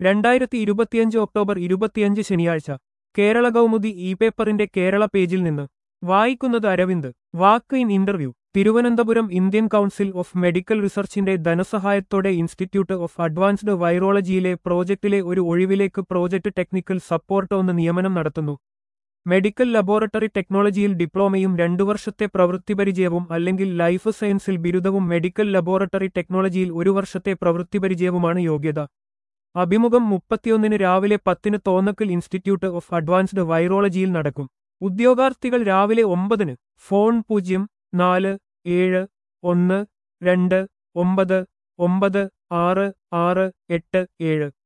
രണ്ടായിരത്തി ഇരുപത്തിയഞ്ച് ഒക്ടോബർ ഇരുപത്തിയഞ്ച് ശനിയാഴ്ച കേരള കൗമുദി ഇ പേപ്പറിന്റെ കേരള പേജിൽ നിന്ന് വായിക്കുന്നത് Aravind walk in interview Thiruvananthapuram Indian council of medical റിസർച്ചിന്റെ ധനസഹായത്തോടെ ഇൻസ്റ്റിറ്റ്യൂട്ട് ഓഫ് അഡ്വാൻസ്ഡ് വൈറോളജിയിലെ പ്രോജക്റ്റിലെ ഒരു ഒഴിവിലേക്ക് പ്രോജക്ട് ടെക്നിക്കൽ സപ്പോർട്ട് ഒന്ന് നിയമനം നടത്തുന്നു മെഡിക്കൽ ലബോറട്ടറി ടെക്നോളജിയിൽ ഡിപ്ലോമയും രണ്ടു വർഷത്തെ പ്രവൃത്തിപരിചയവും അല്ലെങ്കിൽ ലൈഫ് സയൻസിൽ ബിരുദവും മെഡിക്കൽ ലബോറട്ടറി ടെക്നോളജിയിൽ ഒരു വർഷത്തെ പ്രവൃത്തിപരിചയവുമാണ് യോഗ്യത അഭിമുഖം മുപ്പത്തിയൊന്നിന് രാവിലെ പത്തിന് തോന്നക്കൽ ഇൻസ്റ്റിറ്റ്യൂട്ട് ഓഫ് അഡ്വാൻസ്ഡ് വൈറോളജിയിൽ നടക്കും ഉദ്യോഗാർത്ഥികൾ രാവിലെ ഒമ്പതിന് ഫോൺ പൂജ്യം നാല് ഏഴ് ഒന്ന് രണ്ട് ഒമ്പത് ഒമ്പത് ആറ് ആറ് എട്ട് ഏഴ്